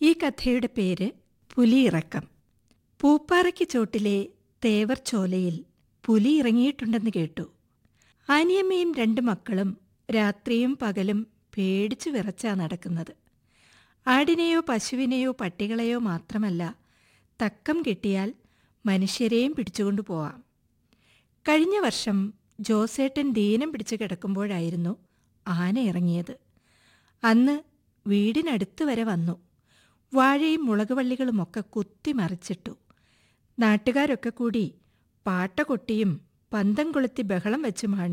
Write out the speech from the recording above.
ഈ കഥയുടെ പേര് പുലിയിറക്കം പൂപ്പാറയ്ക്ക് ചോട്ടിലെ തേവർ ചോലയിൽ പുലി ഇറങ്ങിയിട്ടുണ്ടെന്ന് കേട്ടു ആനിയമ്മയും രണ്ട് മക്കളും രാത്രിയും പകലും പേടിച്ചു വിറച്ചാ നടക്കുന്നത് ആടിനെയോ പശുവിനെയോ പട്ടികളെയോ മാത്രമല്ല തക്കം കിട്ടിയാൽ മനുഷ്യരെയും പിടിച്ചുകൊണ്ടു പോവാം കഴിഞ്ഞ വർഷം ജോസേട്ടൻ ദീനം പിടിച്ചു കിടക്കുമ്പോഴായിരുന്നു ആന ഇറങ്ങിയത് അന്ന് വീടിനടുത്ത് വരെ വന്നു വാഴയും മുളകുവള്ളികളുമൊക്കെ കുത്തിമറിച്ചിട്ടു നാട്ടുകാരൊക്കെ കൂടി പാട്ട കൊട്ടിയും പന്തം കൊളുത്തി ബഹളം വെച്ചുമാണ്